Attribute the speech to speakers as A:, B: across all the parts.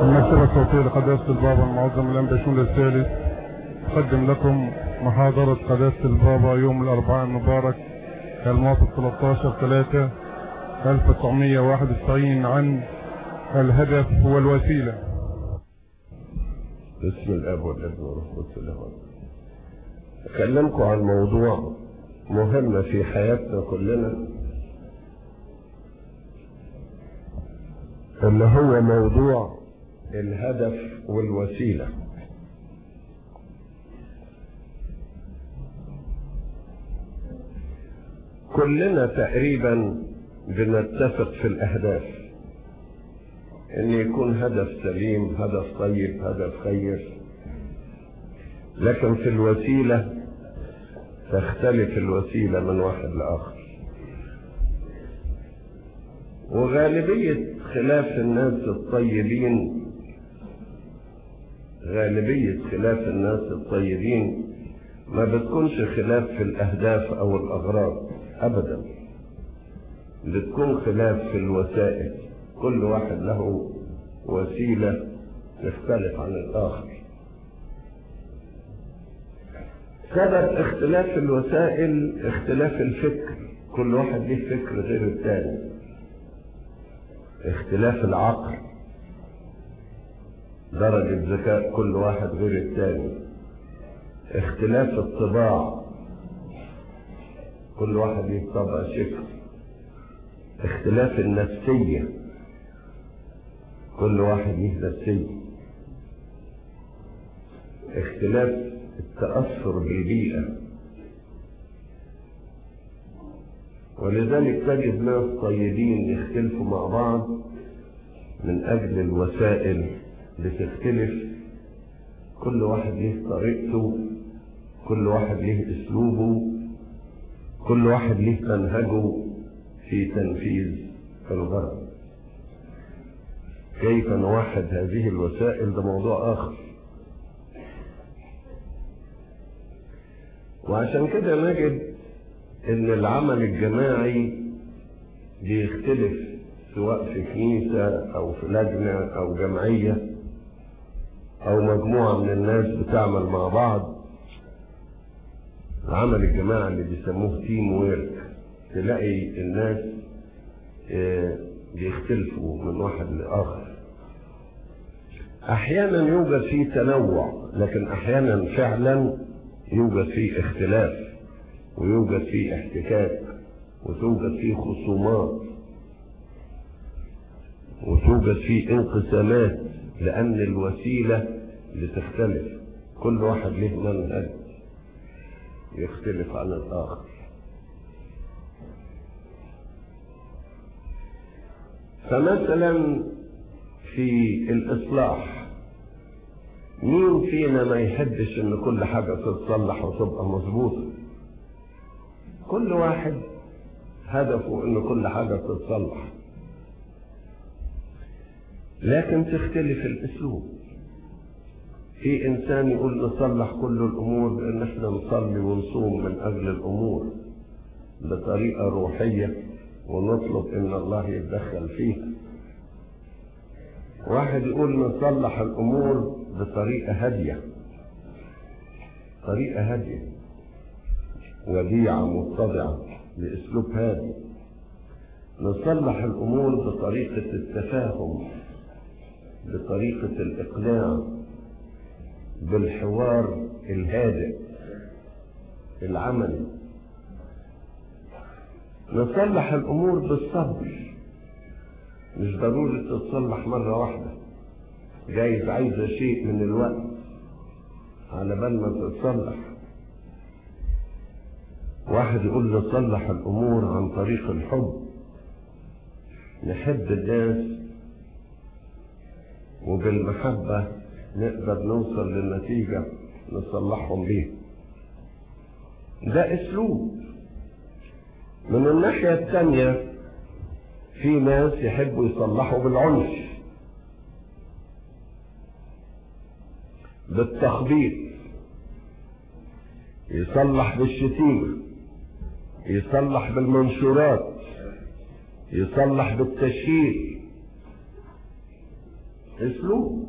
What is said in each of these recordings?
A: المكتبة الصوتية لقداسة البابا المعظم الأنبا الثالث تقدم لكم محاضرة قداسة البابا يوم الأربعاء المبارك الموافق 13 3 1991 عن الهدف والوسيلة
B: بسم الاب والابن والروح القدس اكلمكم عن موضوع مهم في حياتنا كلنا اللي هو موضوع الهدف والوسيله كلنا تقريبا بنتفق في الاهداف ان يكون هدف سليم هدف طيب هدف خير لكن في الوسيله تختلف الوسيله من واحد لاخر وغالبيه خلاف الناس الطيبين غالبيه خلاف الناس الطيبين ما بتكونش خلاف في الاهداف او الاغراض ابدا بتكون خلاف في الوسائل كل واحد له وسيله تختلف عن الاخر سبب اختلاف الوسائل اختلاف الفكر كل واحد ليه فكر غير الثاني اختلاف العقل درجة ذكاء كل واحد غير الثاني اختلاف الطباع كل واحد ليه طبع شكل اختلاف النفسية كل واحد ليه نفسية اختلاف التأثر بالبيئة ولذلك تجد ناس طيبين يختلفوا مع بعض من أجل الوسائل بتختلف كل واحد ليه طريقته كل واحد ليه أسلوبه كل واحد ليه منهجه في تنفيذ الغرض كيف نوحد هذه الوسائل ده موضوع آخر وعشان كده نجد ان العمل الجماعي بيختلف سواء في كنيسة او في لجنة او جمعية او مجموعة من الناس بتعمل مع بعض العمل الجماعي اللي بيسموه تيم ويرك تلاقي الناس بيختلفوا من واحد لآخر احيانا يوجد فيه تنوع لكن احيانا فعلا يوجد فيه اختلاف ويوجد فيه احتكاك وتوجد فيه خصومات وتوجد فيه انقسامات لأن الوسيلة بتختلف كل واحد له منهج يختلف عن الآخر فمثلا في الإصلاح مين فينا ما يحبش ان كل حاجة تتصلح وتبقى مظبوطة كل واحد هدفه ان كل حاجة تتصلح لكن تختلف الاسلوب في انسان يقول نصلح كل الامور بان احنا نصلي ونصوم من اجل الامور بطريقة روحية ونطلب ان الله يتدخل فيها واحد يقول نصلح الامور بطريقة هادية طريقة هادية وديعة متضعة بأسلوب هادي نصلح الأمور بطريقة التفاهم بطريقة الإقناع بالحوار الهادئ العملي نصلح الأمور بالصبر مش ضروري تتصلح مرة واحدة جايز عايزة شيء من الوقت على بال ما تتصلح واحد يقول نصلح الأمور عن طريق الحب نحب الناس وبالمحبة نقدر نوصل للنتيجة نصلحهم بيها ده أسلوب من الناحية الثانية في ناس يحبوا يصلحوا بالعنف بالتخبيط يصلح بالشتيمة يصلح بالمنشورات يصلح بالتشهير اسلوب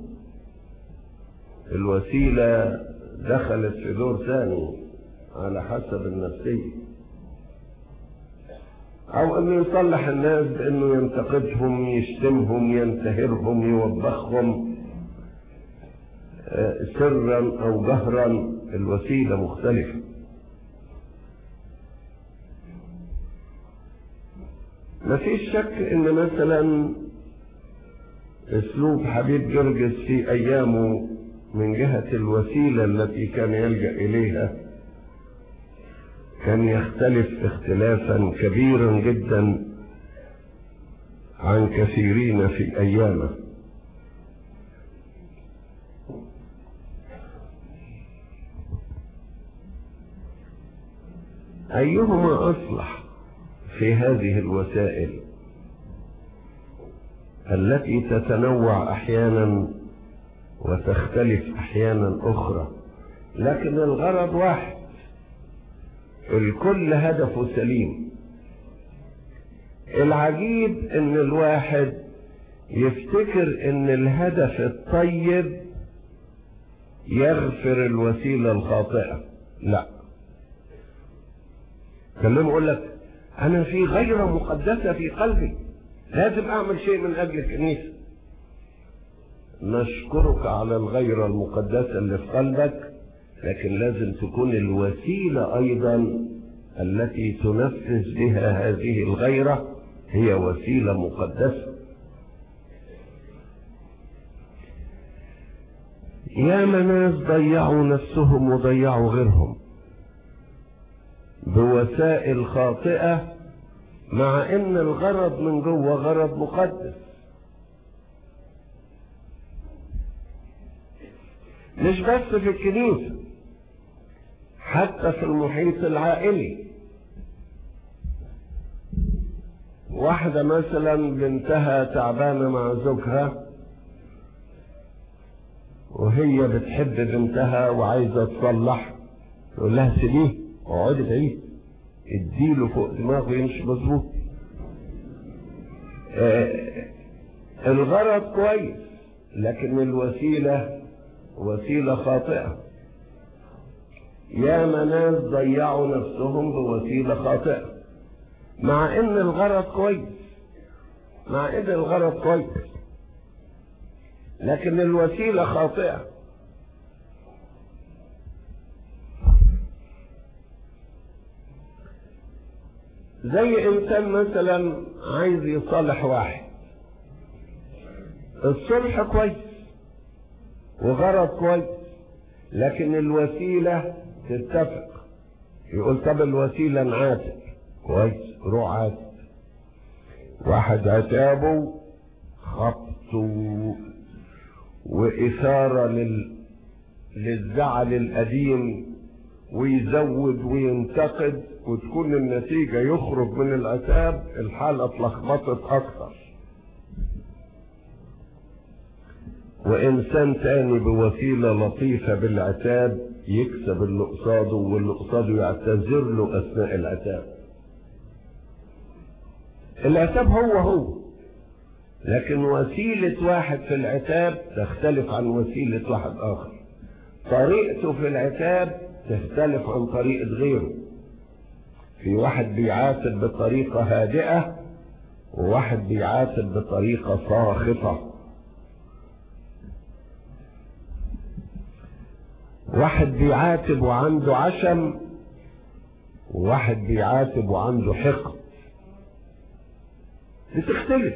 B: الوسيلة دخلت في دور ثاني على حسب النفسية أو أنه يصلح الناس بأنه ينتقدهم يشتمهم ينتهرهم يوبخهم سرا أو جهرا الوسيلة مختلفة ما فيش شك ان مثلا اسلوب حبيب جرجس في ايامه من جهة الوسيلة التي كان يلجأ اليها كان يختلف اختلافا كبيرا جدا عن كثيرين في ايامه ايهما اصلح في هذه الوسائل التي تتنوع احيانا وتختلف احيانا اخرى لكن الغرض واحد الكل هدفه سليم العجيب ان الواحد يفتكر ان الهدف الطيب يغفر الوسيله الخاطئه لا كلمه يقول لك انا في غيرة مقدسة في قلبي لازم اعمل شيء من اجل الكنيسة نشكرك على الغيرة المقدسة اللي في قلبك لكن لازم تكون الوسيلة ايضا التي تنفذ بها هذه الغيرة هي وسيلة مقدسة يا ناس ضيعوا نفسهم وضيعوا غيرهم بوسائل خاطئة مع ان الغرض من جوه غرض مقدس مش بس في الكنيسة حتى في المحيط العائلي واحدة مثلا بنتها تعبانة مع زوجها وهي بتحب بنتها وعايزة تصلح تقول لها سيبيه اقعدي بعيد اديله فوق دماغه يمشي مظبوط آه الغرض كويس لكن الوسيلة وسيلة خاطئة يا ناس ضيعوا نفسهم بوسيلة خاطئة مع ان الغرض كويس مع ان الغرض كويس لكن الوسيلة خاطئة زي انسان مثلا عايز يصالح واحد الصلح كويس وغرض كويس لكن الوسيلة تتفق يقول طب الوسيلة نعاتب كويس روح عاتب واحد عتابه خبط وإثارة لل... للزعل القديم ويزود وينتقد وتكون النتيجة يخرج من العتاب الحالة اتلخبطت أكثر وإنسان تاني بوسيلة لطيفة بالعتاب يكسب اللي قصاده واللي قصاده يعتذر له أثناء العتاب العتاب هو هو لكن وسيلة واحد في العتاب تختلف عن وسيلة واحد آخر طريقته في العتاب تختلف عن طريقة غيره في واحد بيعاتب بطريقة هادئة وواحد بيعاتب بطريقة ساخطة واحد بيعاتب وعنده عشم وواحد بيعاتب وعنده حقد بتختلف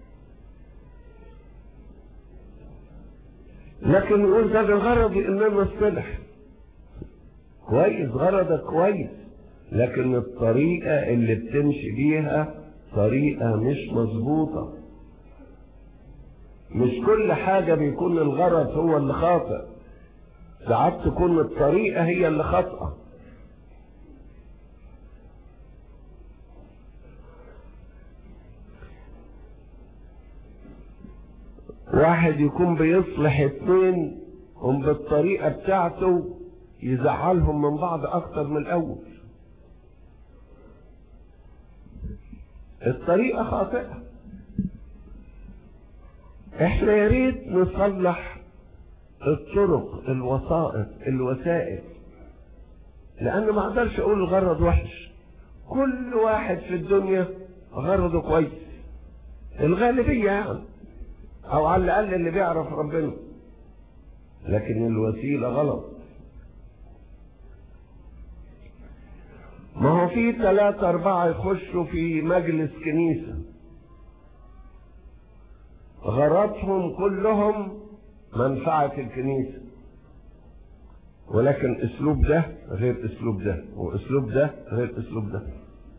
B: لكن يقول ده غرضي ان انا اصطلح كويس غرضك كويس لكن الطريقة اللي بتمشي بيها طريقة مش مظبوطة مش كل حاجة بيكون الغرض هو اللي خاطئ ساعات تكون الطريقة هي اللي خاطئة واحد يكون بيصلح اتنين هم بالطريقة بتاعته يزعلهم من بعض اكتر من الاول الطريقة خاطئة احنا يا ريت نصلح الطرق الوسائط الوسائل لان ما اقدرش اقول الغرض وحش كل واحد في الدنيا غرضه كويس الغالبية يعني او على الاقل اللي بيعرف ربنا لكن الوسيلة غلط ما هو في ثلاثة أربعة يخشوا في مجلس كنيسة غرضهم كلهم منفعة الكنيسة ولكن اسلوب ده غير اسلوب ده واسلوب ده غير اسلوب ده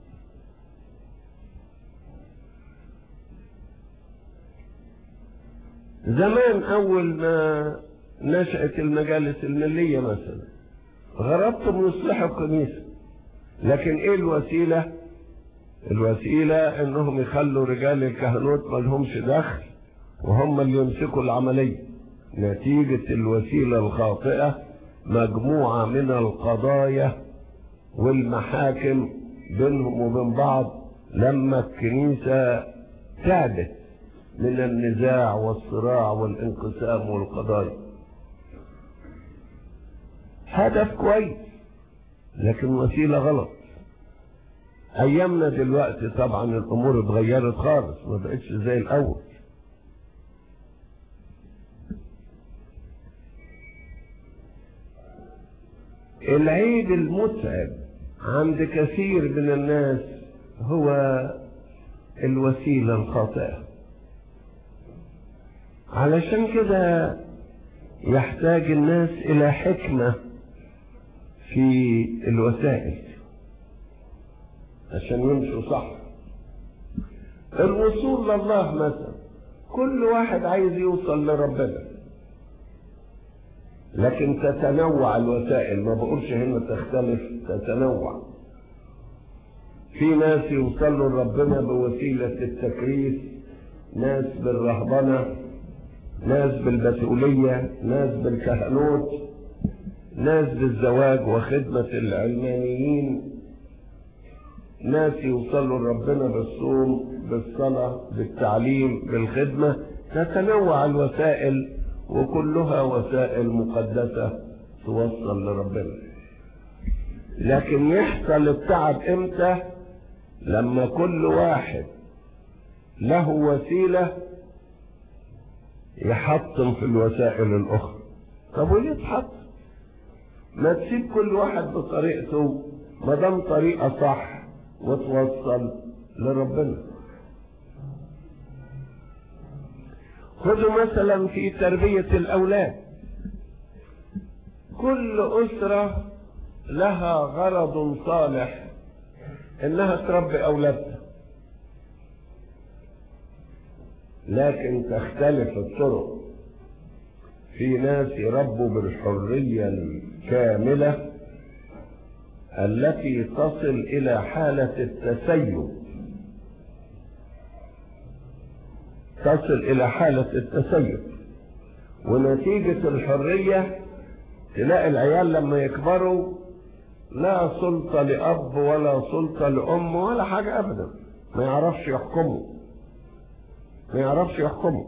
B: زمان اول ما نشأت المجالس الملية مثلا غرضتم يصلحوا الكنيسة لكن ايه الوسيلة الوسيلة انهم يخلوا رجال الكهنوت ما لهمش دخل وهم اللي يمسكوا العملية نتيجة الوسيلة الخاطئة مجموعة من القضايا والمحاكم بينهم وبين بعض لما الكنيسة تعبت من النزاع والصراع والانقسام والقضايا هدف كويس لكن وسيلة غلط ايامنا دلوقتي طبعا الامور اتغيرت خالص ما بقتش زي الاول العيب المتعب عند كثير من الناس هو الوسيلة الخاطئة علشان كده يحتاج الناس إلى حكمة في الوسائل عشان يمشوا صح الوصول لله مثلا كل واحد عايز يوصل لربنا لكن تتنوع الوسائل ما بقولش هنا تختلف تتنوع في ناس يوصلوا لربنا بوسيلة التكريس ناس بالرهبنة ناس بالبتولية ناس بالكهنوت ناس بالزواج وخدمة العلمانيين ناس يوصلوا لربنا بالصوم بالصلاة بالتعليم بالخدمة تتنوع الوسائل وكلها وسائل مقدسة توصل لربنا لكن يحصل التعب امتى لما كل واحد له وسيلة يحطم في الوسائل الأخرى طب وليه تحط ما تسيب كل واحد بطريقته ما دام طريقة صح وتوصل لربنا خذوا مثلا في تربية الأولاد كل أسرة لها غرض صالح إنها تربي أولادها لكن تختلف الطرق في ناس يربوا بالحرية الكاملة التي تصل إلى حالة التسيب تصل إلى حالة التسيب ونتيجة الحرية تلاقي العيال لما يكبروا لا سلطة لأب ولا سلطة لأم ولا حاجة أبدا ما يعرفش يحكموا ما يعرفش يحكموا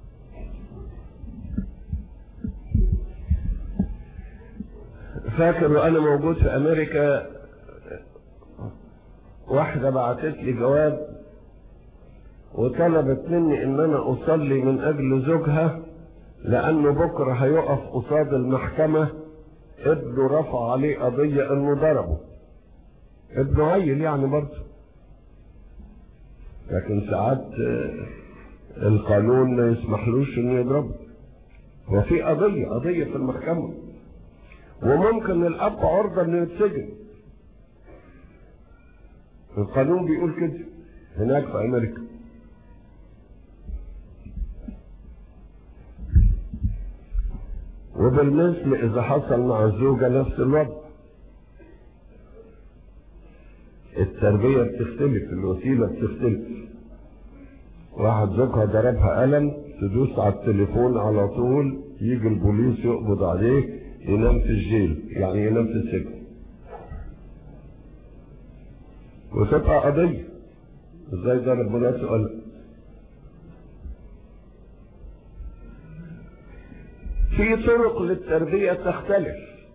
B: فاكر وانا موجود في امريكا واحدة بعتت لي جواب وطلبت مني ان انا اصلي من اجل زوجها لانه بكرة هيقف قصاد المحكمة ابنه رفع عليه قضية انه ضربه ابنه عيل يعني برضه لكن ساعات القانون ما يسمحلوش انه يضربه وفي قضية قضية في المحكمة وممكن الاب عرضة انه يتسجن القانون بيقول كده هناك في امريكا وبالمثل اذا حصل مع الزوجة نفس الوضع التربية بتختلف الوسيلة بتختلف واحد زوجها ضربها قلم تدوس على التليفون على طول يجي البوليس يقبض عليه ينام في الجيل يعني ينام في السجن وتبقى قضية ازاي ضرب مراته قلم في طرق للتربية تختلف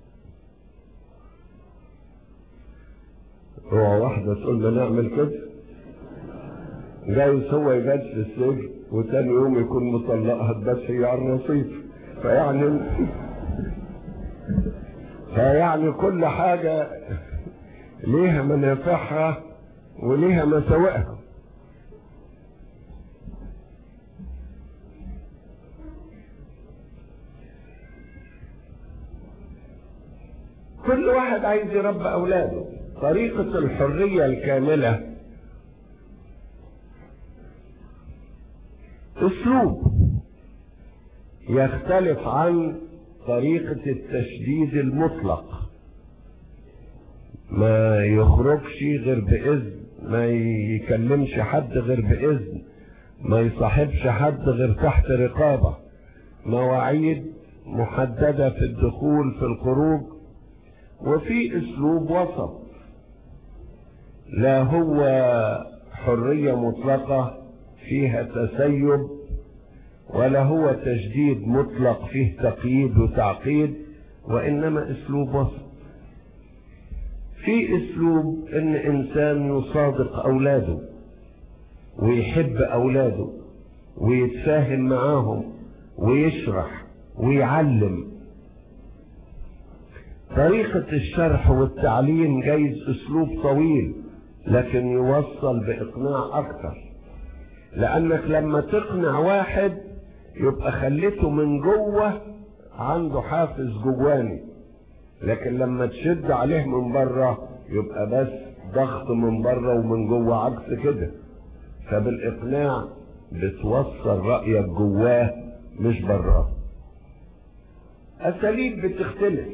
B: هو واحدة تقول ما نعمل كده جايز هو يبات في السجن وتاني يوم يكون مطلقها تبات هي على الرصيف فيعني فيعني كل حاجة ليها منافعها وليها مساوئها كل واحد عايز يربى اولاده طريقة الحرية الكاملة اسلوب يختلف عن طريقة التشديد المطلق ما يخرجش غير بإذن ما يكلمش حد غير بإذن ما يصاحبش حد غير تحت رقابة مواعيد محددة في الدخول في الخروج وفي اسلوب وسط لا هو حرية مطلقة فيها تسيب ولا هو تجديد مطلق فيه تقييد وتعقيد وانما اسلوب وسط في اسلوب ان انسان يصادق اولاده ويحب اولاده ويتفاهم معاهم ويشرح ويعلم طريقة الشرح والتعليم جايز اسلوب طويل لكن يوصل باقناع اكتر لانك لما تقنع واحد يبقى خليته من جوه عنده حافز جواني لكن لما تشد عليه من بره يبقى بس ضغط من بره ومن جوه عكس كده فبالاقناع بتوصل رايك جواه مش براه اساليب بتختلف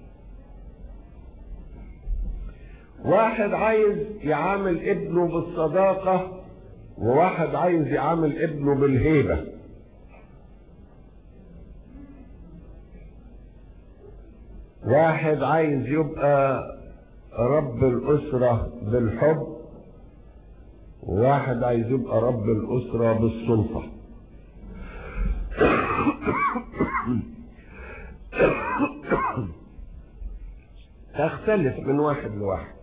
B: واحد عايز يعامل ابنه بالصداقه وواحد عايز يعامل ابنه بالهيبه واحد عايز يبقى رب الأسرة بالحب وواحد عايز يبقى رب الأسرة بالسلطة تختلف من واحد لواحد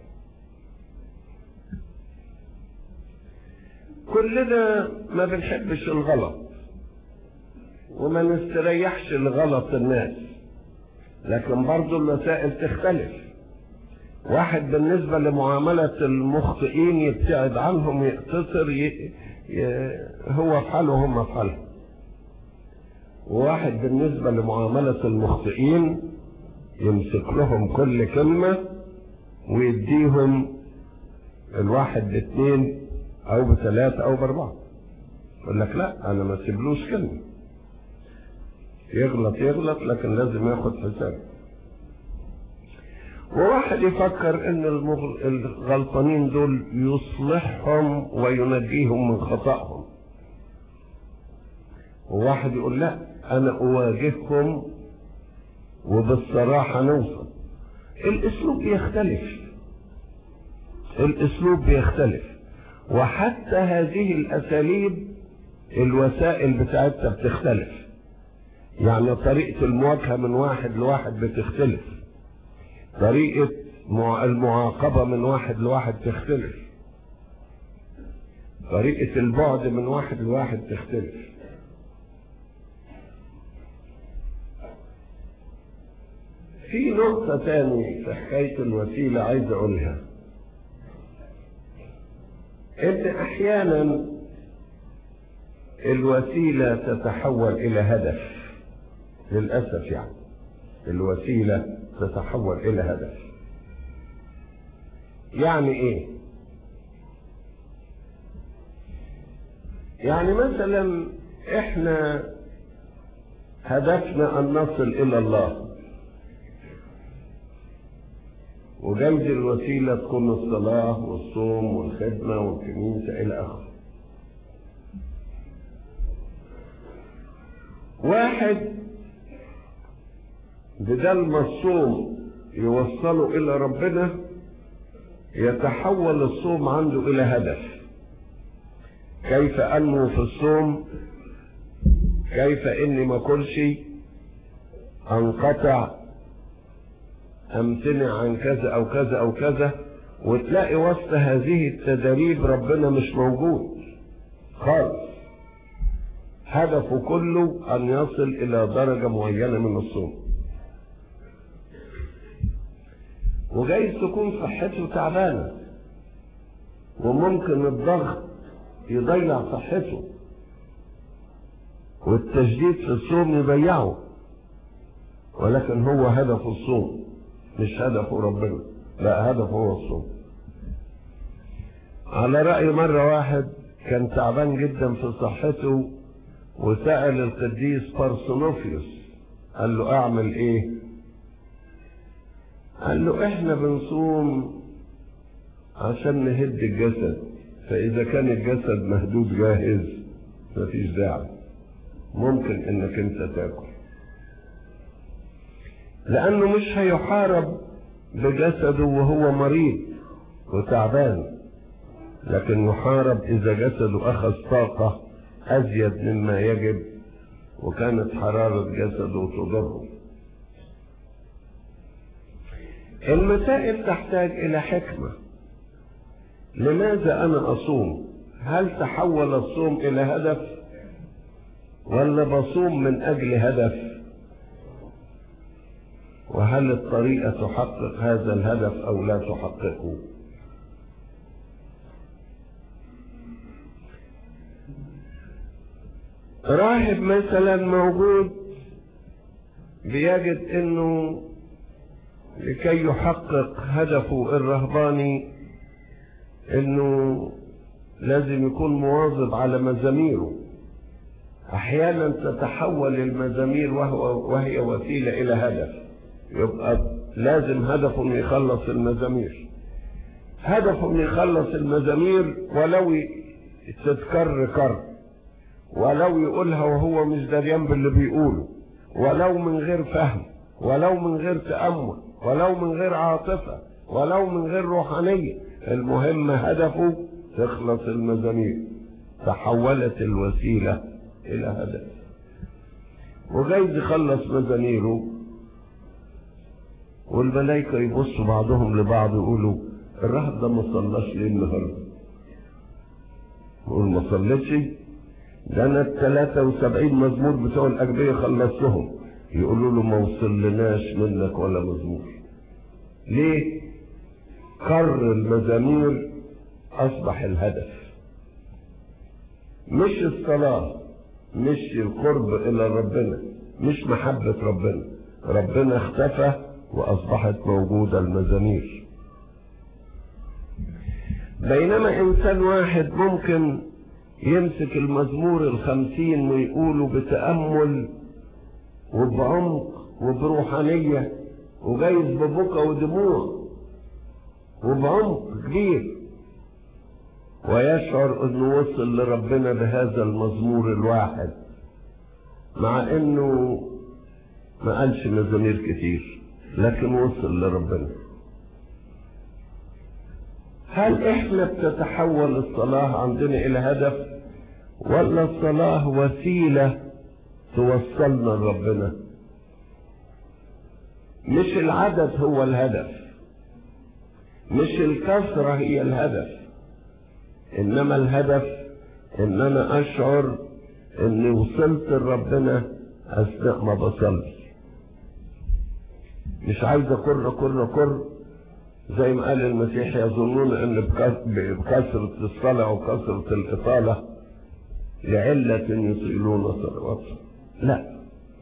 B: كلنا ما بنحبش الغلط وما نستريحش لغلط الناس لكن برضو المسائل تختلف واحد بالنسبة لمعاملة المخطئين يبتعد عنهم يقتصر ي... ي... هو في حاله وهم في حالهم وواحد بالنسبة لمعاملة المخطئين يمسك لهم كل كلمة ويديهم الواحد باثنين او بثلاثة او باربعة يقول لك لا انا ما سيبلوش كلمة يغلط يغلط لكن لازم ياخد حساب وواحد يفكر ان الغلطانين دول يصلحهم وينجيهم من خطأهم وواحد يقول لا انا اواجههم وبالصراحة نوصل الاسلوب بيختلف الاسلوب بيختلف وحتى هذه الاساليب الوسائل بتاعتها بتختلف يعني طريقة المواجهة من واحد لواحد بتختلف طريقة المعاقبة من واحد لواحد تختلف طريقة البعد من واحد لواحد تختلف في نقطة تاني في حكاية الوسيلة عايز أقولها إن أحيانا الوسيلة تتحول إلى هدف للأسف يعني الوسيلة تتحول إلى هدف يعني إيه؟ يعني مثلا إحنا هدفنا أن نصل إلى الله وجايز الوسيلة تكون الصلاة والصوم والخدمة والكنيسة إلى آخره واحد بدل ما الصوم يوصله إلى ربنا يتحول الصوم عنده إلى هدف كيف أنمو في الصوم كيف إني ما كلش انقطع امتنع عن كذا او كذا او كذا وتلاقي وسط هذه التدريب ربنا مش موجود خالص هدفه كله ان يصل الى درجة معينة من الصوم وجايز تكون صحته تعبانة وممكن الضغط يضيع صحته والتشديد في الصوم يضيعه ولكن هو هدف الصوم مش هدفه ربنا لا هدفه هو الصوم على رأي مرة واحد كان تعبان جدا في صحته وسأل القديس بارسونوفيوس قال له اعمل ايه قال له احنا بنصوم عشان نهد الجسد فاذا كان الجسد مهدود جاهز مفيش داعي ممكن انك انت تاكل لانه مش هيحارب بجسده وهو مريض وتعبان لكن يحارب اذا جسده اخذ طاقة ازيد مما يجب وكانت حرارة جسده تضره المسائل تحتاج الى حكمة لماذا انا اصوم هل تحول الصوم الى هدف ولا بصوم من اجل هدف وهل الطريقة تحقق هذا الهدف او لا تحققه راهب مثلا موجود بيجد انه لكي يحقق هدفه الرهباني انه لازم يكون مواظب على مزاميره احيانا تتحول المزامير وهو وهي وسيله الى هدف يبقى لازم هدفه انه يخلص المزامير هدفه انه يخلص المزامير ولو تتكر كر ولو يقولها وهو مش دريان باللي بيقوله ولو من غير فهم ولو من غير تأمل ولو من غير عاطفة ولو من غير روحانية المهم هدفه تخلص المزامير تحولت الوسيلة إلى هدف وجايز يخلص مزاميره والملائكة يبصوا بعضهم لبعض يقولوا الراهب ده ما صلاش ليه النهارده؟ يقول ما صليتش ده انا ال 73 مزمور بتوع الاجبيه خلصتهم يقولوا له ما وصلناش منك ولا مزمور ليه قر المزامير اصبح الهدف مش الصلاه مش القرب الى ربنا مش محبه ربنا ربنا اختفى واصبحت موجوده المزامير بينما انسان واحد ممكن يمسك المزمور الخمسين ويقوله بتأمل وبعمق وبروحانية وجايز ببكى ودموع وبعمق كبير ويشعر انه وصل لربنا بهذا المزمور الواحد مع انه ما قالش مزامير كتير لكن وصل لربنا هل احنا بتتحول الصلاة عندنا الى هدف ولا الصلاة وسيلة توصلنا لربنا مش العدد هو الهدف مش الكثرة هي الهدف انما الهدف ان انا اشعر اني وصلت لربنا اثناء ما بصلي مش عايز اكر اكر اكر زي ما قال المسيح يظنون ان بكثرة الصلاة وكثرة الإطالة لعلة يطيلون صلواتهم لا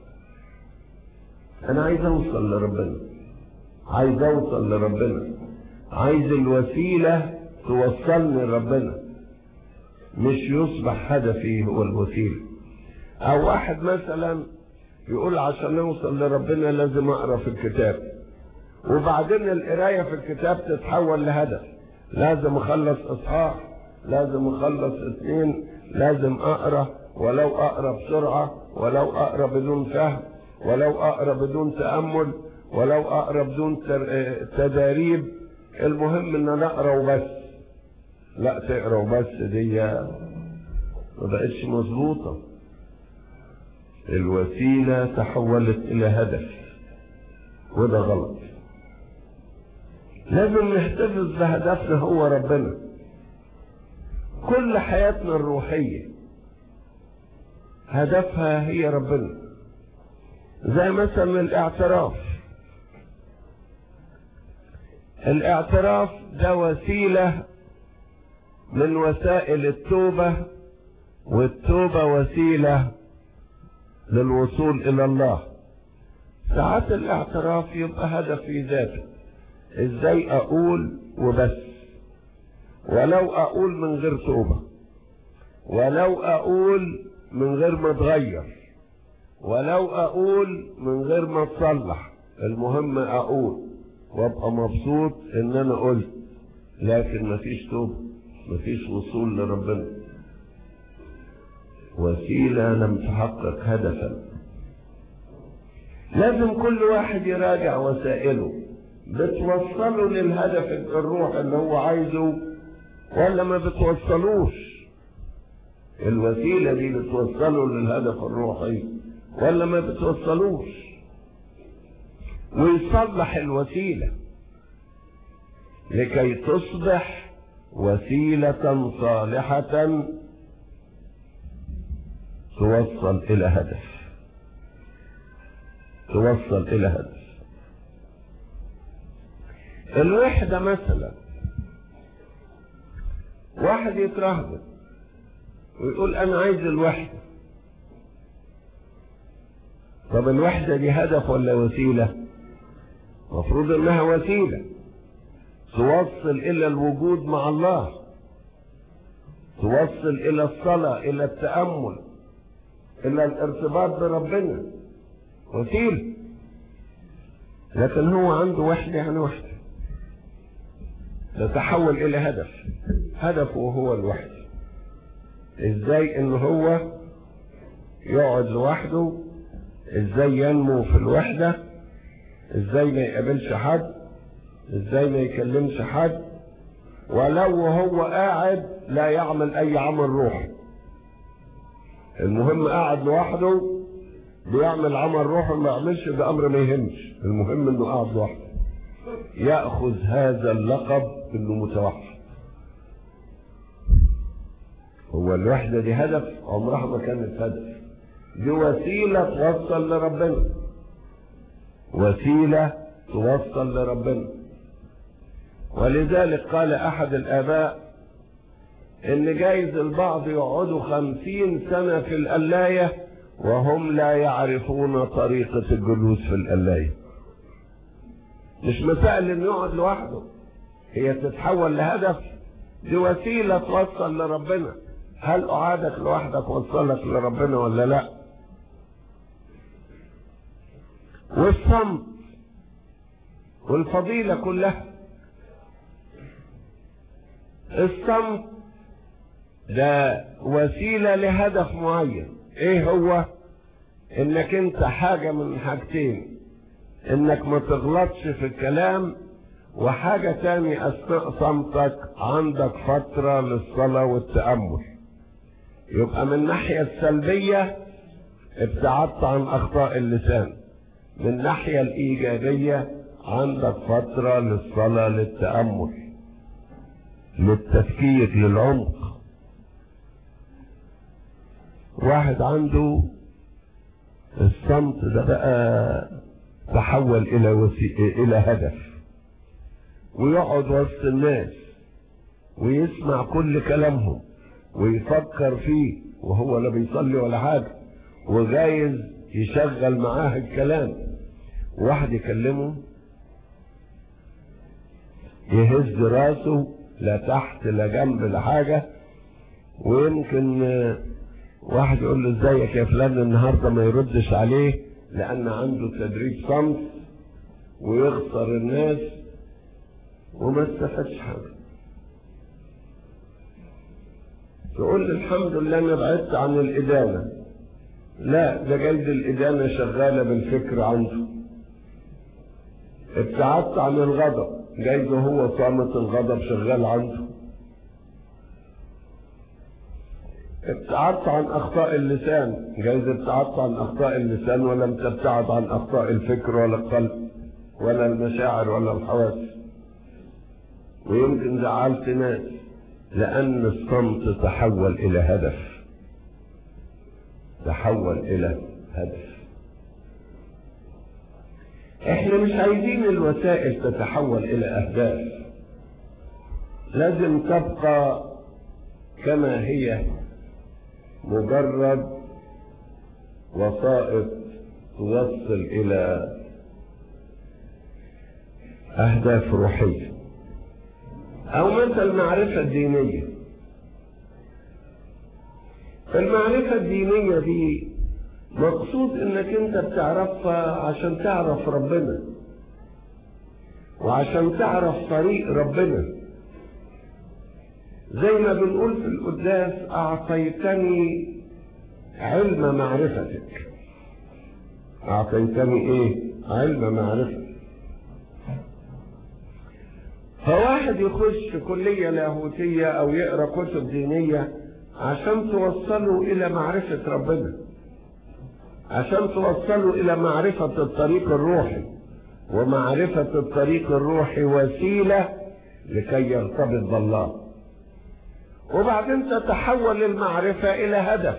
B: أنا عايز أوصل لربنا عايز أوصل لربنا عايز الوسيلة توصلني لربنا مش يصبح هدفي هو الوسيلة أو واحد مثلا يقول عشان أوصل لربنا لازم أقرأ في الكتاب وبعدين القراية في الكتاب تتحول لهدف لازم اخلص اصحاح لازم اخلص اثنين لازم اقرا ولو اقرا بسرعة ولو اقرا بدون فهم ولو اقرا بدون تأمل ولو اقرا بدون تداريب المهم ان انا اقرا وبس لا تقرا وبس دي ما بقتش مظبوطة الوسيلة تحولت إلى هدف وده غلط لازم نحتفظ بهدفنا هو ربنا كل حياتنا الروحية هدفها هي ربنا زي مثلا الاعتراف الاعتراف ده وسيلة من وسائل التوبة والتوبة وسيلة للوصول إلى الله ساعات الاعتراف يبقى هدف في ذاته ازاي اقول وبس ولو اقول من غير توبة ولو اقول من غير ما اتغير ولو اقول من غير ما اتصلح المهم اقول وابقى مبسوط ان انا قلت لكن مفيش توبة مفيش وصول لربنا وسيلة لم تحقق هدفا لازم كل واحد يراجع وسائله بتوصله للهدف الروح اللي هو عايزه ولا ما بتوصلوش الوسيلة دي بتوصله للهدف الروحي ولا ما بتوصلوش ويصلح الوسيلة لكي تصبح وسيلة صالحة توصل إلى هدف توصل إلى هدف الوحدة مثلا واحد يترهبط ويقول أنا عايز الوحدة طب الوحدة دي هدف ولا وسيلة مفروض انها وسيلة توصل الى الوجود مع الله توصل الى الصلاة الى التأمل الى الارتباط بربنا وسيلة لكن هو عنده وحدة يعني وحدة تتحول الى هدف هدفه هو الوحدة ازاي ان هو يقعد لوحده ازاي ينمو في الوحدة ازاي ما يقابلش حد ازاي ما يكلمش حد ولو هو قاعد لا يعمل اي عمل روحي المهم قاعد لوحده بيعمل عمل روحي ما يعملش ده امر ما يهمش المهم انه قاعد لوحده ياخذ هذا اللقب انه متوحد هو الوحده دي هدف عمرها ما كانت هدف دي وسيله توصل لربنا وسيله توصل لربنا ولذلك قال احد الاباء ان جايز البعض يقعدوا خمسين سنة في القلاية وهم لا يعرفون طريقة الجلوس في القلاية مش مسائل انه يقعد لوحده هي تتحول لهدف دي وسيلة توصل لربنا هل قعدك لوحدك وصلك لربنا ولا لا والصمت والفضيلة كلها الصمت ده وسيلة لهدف معين ايه هو انك انت حاجة من حاجتين انك ما تغلطش في الكلام وحاجة تاني اثناء صمتك عندك فترة للصلاة والتأمل يبقى من الناحية السلبية ابتعدت عن اخطاء اللسان من الناحية الايجابية عندك فترة للصلاة للتأمل للتفكير للعمق واحد عنده الصمت ده بقى تحول الى وسي... الى هدف ويقعد وسط الناس ويسمع كل كلامهم ويفكر فيه وهو لا بيصلي ولا حاجه وجايز يشغل معاه الكلام واحد يكلمه يهز راسه لا تحت لا جنب لا حاجه ويمكن واحد يقول له ازيك يا فلان النهارده ما يردش عليه لان عنده تدريب صمت ويخسر الناس وما استفادش حاجه تقول لي الحمد لله انا بعدت عن الادانه لا ده جلد الادانه شغاله بالفكر عنده ابتعدت عن الغضب جايز هو صامت الغضب شغال عنده ابتعدت عن اخطاء اللسان جايز ابتعدت عن اخطاء اللسان ولم تبتعد عن اخطاء الفكر ولا القلب ولا المشاعر ولا الحواس ويمكن زعلت ناس لان الصمت تحول الى هدف تحول الى هدف احنا مش عايزين الوسائل تتحول الى اهداف لازم تبقى كما هي مجرد وسائط توصل الى اهداف روحيه او مثل المعرفه الدينيه المعرفه الدينيه دي مقصود انك انت بتعرفها عشان تعرف ربنا وعشان تعرف طريق ربنا زي ما بنقول في القداس اعطيتني علم معرفتك اعطيتني ايه علم معرفتك فواحد يخش كلية لاهوتية او يقرا كتب دينية عشان توصله الى معرفة ربنا عشان توصلوا الى معرفة الطريق الروحي ومعرفة الطريق الروحي وسيلة لكي يرتبط بالله وبعدين تتحول المعرفة الى هدف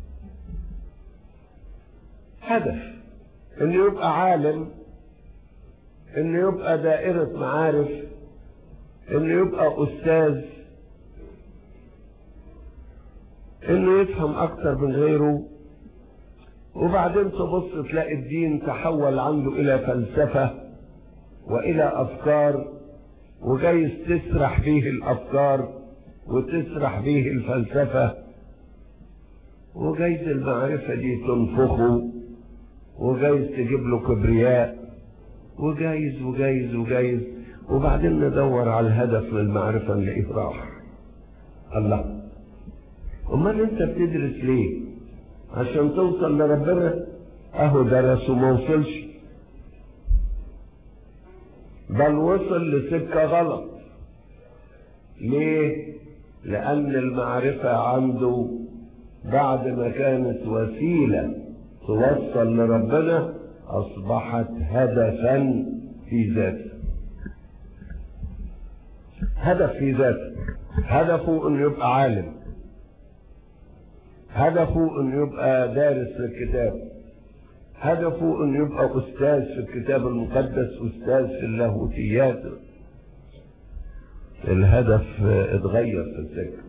B: هدف انه يبقى عالم انه يبقى دائرة معارف انه يبقى استاذ انه يفهم اكتر من غيره وبعدين تبص تلاقي الدين تحول عنده الى فلسفة والى افكار وجايز تسرح به الافكار وتسرح به الفلسفة وجايز المعرفة دي تنفخه وجايز تجيب له كبرياء وجايز وجايز وجايز وبعدين ندور على الهدف من المعرفة نلاقيه راح الله امال انت بتدرس ليه عشان توصل لربنا اهو درس وما وصلش بل وصل لسكة غلط ليه لان المعرفة عنده بعد ما كانت وسيلة توصل لربنا اصبحت هدفا في ذاته هدف في ذاته هدفه انه يبقى عالم هدفه انه يبقى دارس في الكتاب هدفه انه يبقى استاذ في الكتاب المقدس استاذ في اللاهوتيات الهدف اتغير في السكة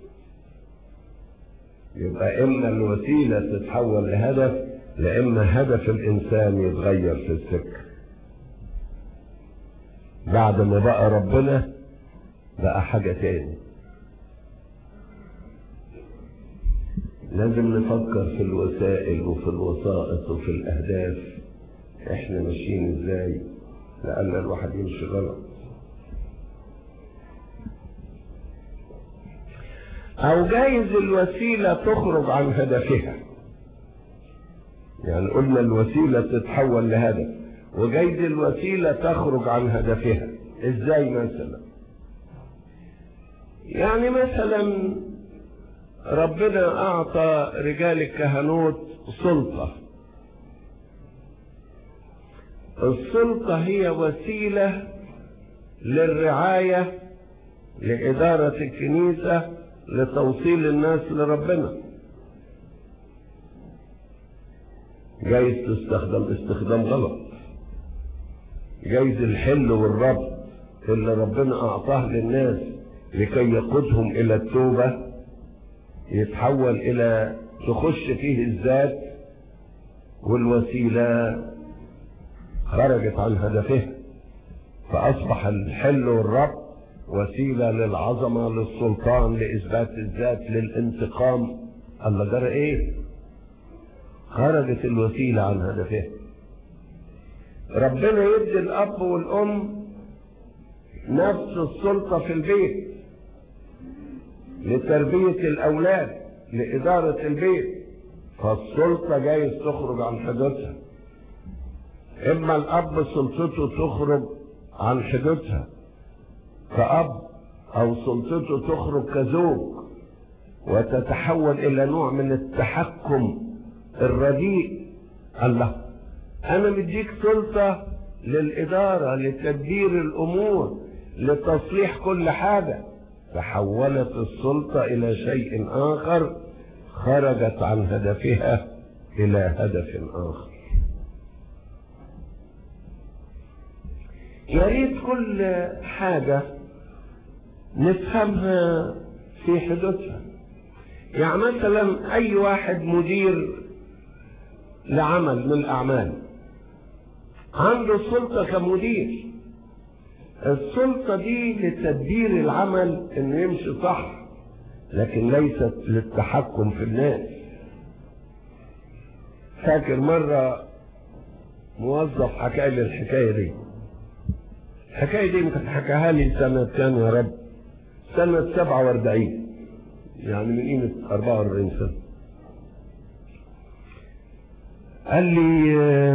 B: يبقى اما الوسيلة تتحول لهدف لاما هدف الانسان يتغير في السكة بعد ما بقى ربنا بقى حاجة تاني لازم نفكر في الوسائل وفي الوسائط وفي الأهداف احنا ماشيين ازاي لأن الواحد يمشي غلط أو جايز الوسيلة تخرج عن هدفها يعني قلنا الوسيلة تتحول لهدف وجايز الوسيلة تخرج عن هدفها ازاي مثلا يعني مثلا ربنا أعطى رجال الكهنوت سلطة السلطة هي وسيلة للرعاية لإدارة الكنيسة لتوصيل الناس لربنا جايز تستخدم استخدام غلط جايز الحل والربط اللي ربنا أعطاه للناس لكي يقودهم إلى التوبة يتحول الى تخش فيه الذات والوسيلة خرجت عن هدفها فاصبح الحل والربط وسيلة للعظمة للسلطان لإثبات الذات للانتقام الله جرى إيه؟ خرجت الوسيلة عن هدفها ربنا يدي الأب والأم نفس السلطة في البيت لتربية الأولاد لإدارة البيت فالسلطة جايز تخرج عن حدودها إما الأب سلطته تخرج عن حدودها كأب أو سلطته تخرج كزوج وتتحول الى نوع من التحكم الرديء الله انا مديك سلطة للادارة لتدبير الامور لتصليح كل حاجة تحولت السلطة الى شيء اخر خرجت عن هدفها الى هدف اخر يا ريت كل حاجة نفهمها في حدودها يعني مثلا اي واحد مدير لعمل من الاعمال عنده سلطة كمدير السلطة دي لتدبير العمل انه يمشي صح لكن ليست للتحكم في الناس فاكر مرة موظف حكى لي الحكاية دي الحكاية دي يمكن حكاها لي سنة كام يا رب سنة 47 يعني من قيمة 44 سنة قال لي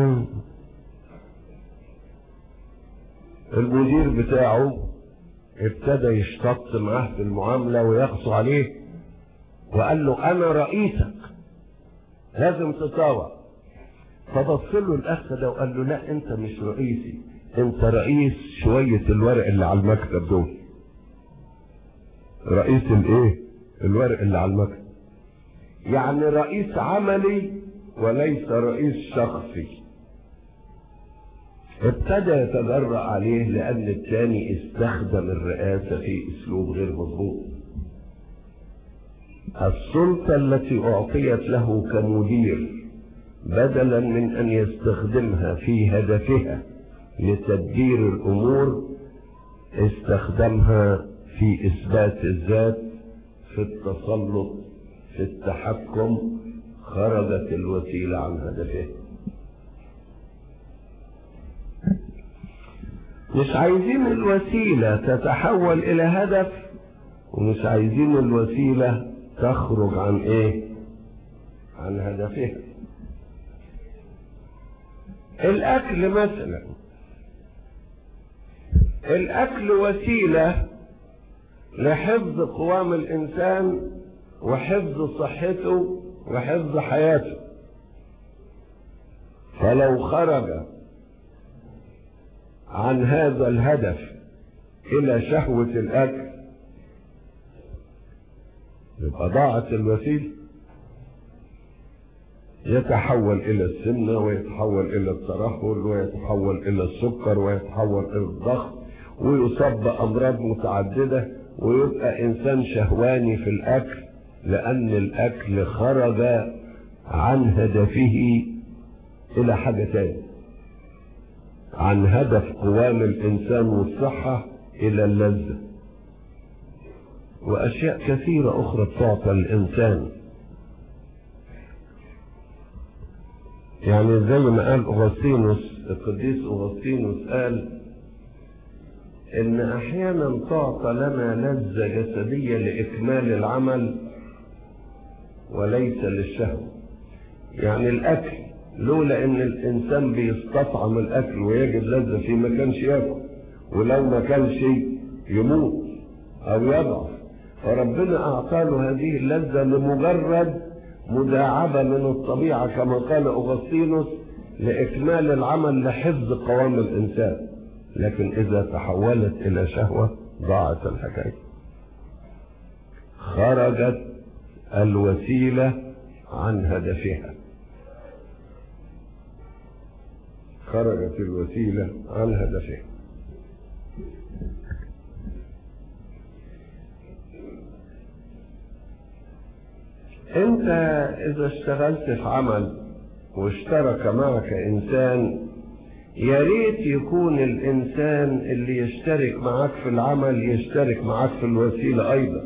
B: المدير بتاعه ابتدى يشتط معاه في المعاملة ويقسو عليه وقال له أنا رئيسك لازم تطاوع فبص له الأخ ده وقال له لا أنت مش رئيسي أنت رئيس شوية الورق اللي على المكتب دول رئيس الإيه؟ الورق اللي على المكتب يعني رئيس عملي وليس رئيس شخصي ابتدى يتجرأ عليه لأن الثاني استخدم الرئاسة في أسلوب غير مضبوط السلطة التي أعطيت له كمدير بدلا من أن يستخدمها في هدفها لتدبير الأمور استخدمها في إثبات الذات في التسلط في التحكم خرجت الوسيلة عن هدفها مش عايزين الوسيلة تتحول إلى هدف ومش عايزين الوسيلة تخرج عن إيه؟ عن هدفها. الأكل مثلا الأكل وسيلة لحفظ قوام الإنسان وحفظ صحته وحفظ حياته فلو خرج عن هذا الهدف الى شهوة الاكل يبقى ضاعت الوسيلة يتحول الى السمنة ويتحول الى الترهل ويتحول الى السكر ويتحول الى الضغط ويصاب بامراض متعددة ويبقى انسان شهواني في الاكل لان الاكل خرج عن هدفه الى حاجة تانية عن هدف قوام الإنسان والصحة إلى اللذة وأشياء كثيرة أخرى تعطى الإنسان يعني زي ما قال أغسطينوس القديس أغسطينوس قال إن أحيانا تعطى لنا لذة جسدية لإكمال العمل وليس للشهوة يعني الأكل لولا ان الانسان بيستطعم الاكل ويجد لذة فيه ما كانش ياكل ولو ما كانش يموت او يضعف فربنا اعطى له هذه اللذة لمجرد مداعبة من الطبيعة كما قال اغسطينوس لاكمال العمل لحفظ قوام الانسان لكن اذا تحولت الى شهوة ضاعت الحكاية خرجت الوسيلة عن هدفها خرجت الوسيلة عن هدفها انت اذا اشتغلت في عمل واشترك معك انسان يا ريت يكون الانسان اللي يشترك معاك في العمل يشترك معاك في الوسيلة ايضا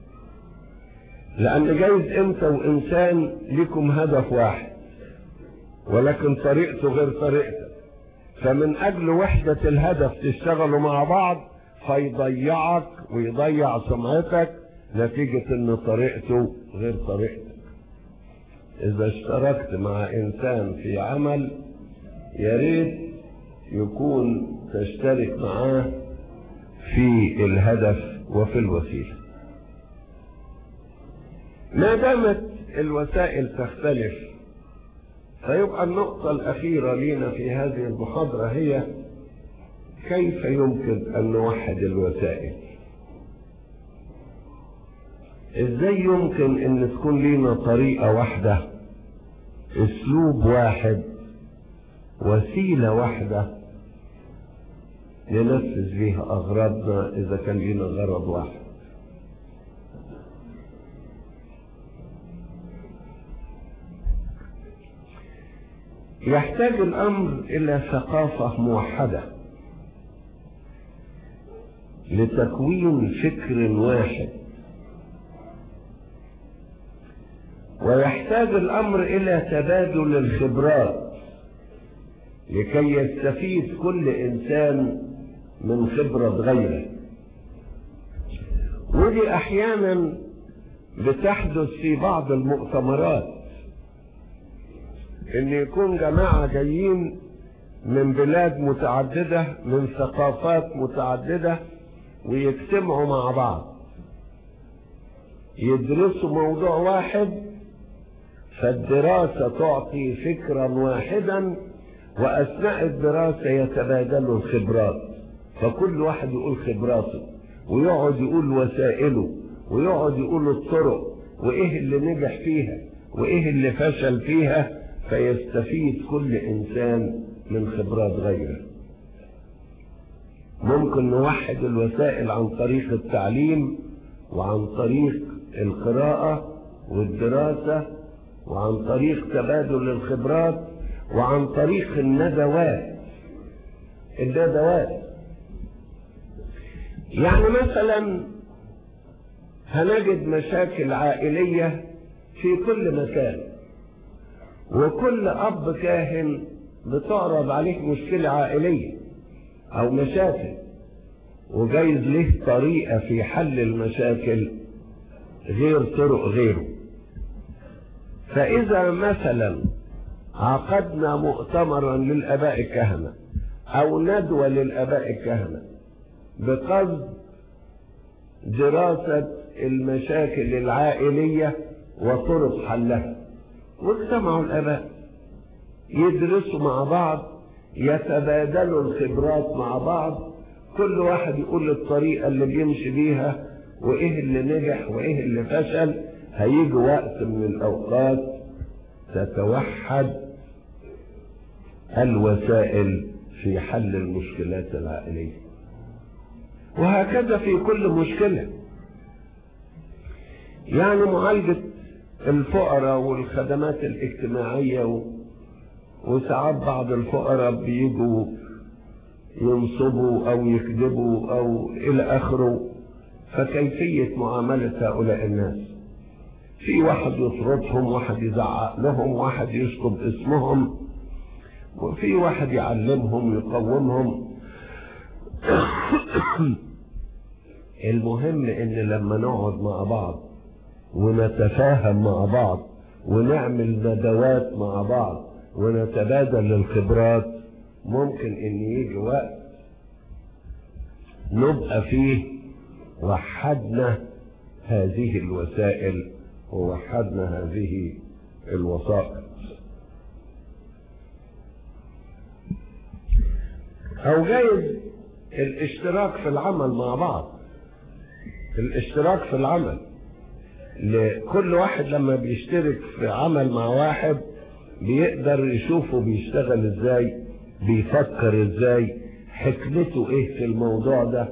B: لان جايز انت وانسان لكم هدف واحد ولكن طريقته غير طريقتك فمن اجل وحدة الهدف تشتغلوا مع بعض فيضيعك ويضيع سمعتك نتيجة ان طريقته غير طريقتك اذا اشتركت مع انسان في عمل يا ريت يكون تشترك معاه في الهدف وفي الوسيلة ما دامت الوسائل تختلف فيبقى النقطة الأخيرة لنا في هذه المحاضرة هي كيف يمكن أن نوحد الوسائل ازاي يمكن ان تكون لنا طريقة واحدة اسلوب واحد وسيلة واحدة ننفذ بيها اغراضنا اذا كان لنا غرض واحد يحتاج الامر الى ثقافة موحدة لتكوين فكر واحد ويحتاج الامر الى تبادل الخبرات لكي يستفيد كل انسان من خبرة غيره ودي احيانا بتحدث في بعض المؤتمرات ان يكون جماعة جايين من بلاد متعددة من ثقافات متعددة ويجتمعوا مع بعض يدرسوا موضوع واحد فالدراسة تعطي فكرا واحدا وأثناء الدراسة يتبادلوا الخبرات فكل واحد يقول خبراته ويقعد يقول وسائله ويقعد يقول الطرق وإيه اللي نجح فيها وإيه اللي فشل فيها فيستفيد كل إنسان من خبرات غيره ممكن نوحد الوسائل عن طريق التعليم وعن طريق القراءة والدراسة وعن طريق تبادل الخبرات وعن طريق الندوات الندوات يعني مثلا هنجد مشاكل عائلية في كل مكان وكل أب كاهن بتعرض عليه مشكلة عائلية أو مشاكل وجايز له طريقة في حل المشاكل غير طرق غيره فإذا مثلا عقدنا مؤتمرا للآباء الكهنة أو ندوة للآباء الكهنة بقصد دراسة المشاكل العائلية وطرق حلها واجتمعوا الآباء يدرسوا مع بعض يتبادلوا الخبرات مع بعض كل واحد يقول الطريقة اللي بيمشي بيها وإيه اللي نجح وإيه اللي فشل هيجي وقت من الأوقات تتوحد الوسائل في حل المشكلات العائلية وهكذا في كل مشكلة يعني معالجة الفقراء والخدمات الاجتماعية و... وساعات بعض الفقراء بيجوا ينصبوا أو يكذبوا أو إلى آخره فكيفية معاملة هؤلاء الناس في واحد يطردهم واحد يزعق لهم واحد يشطب اسمهم وفي واحد يعلمهم يقومهم المهم ان لما نقعد مع بعض ونتفاهم مع بعض ونعمل ندوات مع بعض ونتبادل الخبرات ممكن ان يجي وقت نبقى فيه وحدنا هذه الوسائل ووحدنا هذه الوسائط او جايز الاشتراك في العمل مع بعض الاشتراك في العمل لكل واحد لما بيشترك في عمل مع واحد بيقدر يشوفه بيشتغل ازاي بيفكر ازاي حكمته ايه في الموضوع ده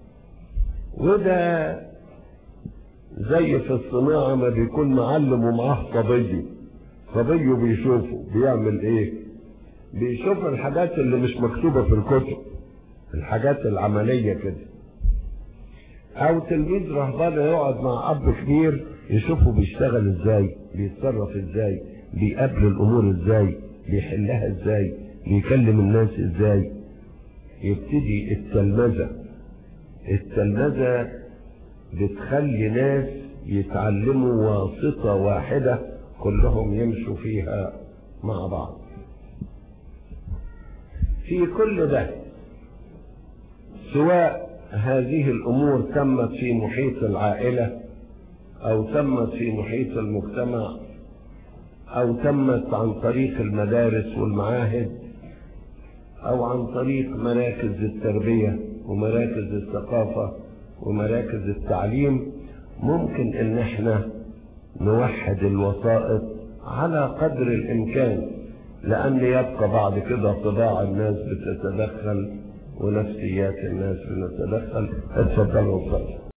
B: وده زي في الصناعة ما بيكون معلم ومعاه صبي صبي بيشوفه بيعمل ايه بيشوف الحاجات اللي مش مكتوبة في الكتب الحاجات العملية كده او تلميذ رهبانة يقعد مع اب كبير يشوفه بيشتغل ازاي بيتصرف ازاي بيقابل الامور ازاي بيحلها ازاي بيكلم الناس ازاي يبتدي التلمذة التلمذة بتخلي ناس يتعلموا واسطة واحدة كلهم يمشوا فيها مع بعض في كل ده سواء هذه الأمور تمت في محيط العائلة أو تمت في محيط المجتمع أو تمت عن طريق المدارس والمعاهد أو عن طريق مراكز التربية ومراكز الثقافة ومراكز التعليم ممكن ان احنا نوحد الوسائط على قدر الامكان لان يبقى بعد كده طباع الناس بتتدخل ونفسيات الناس بتتدخل اتفضلوا وصلوا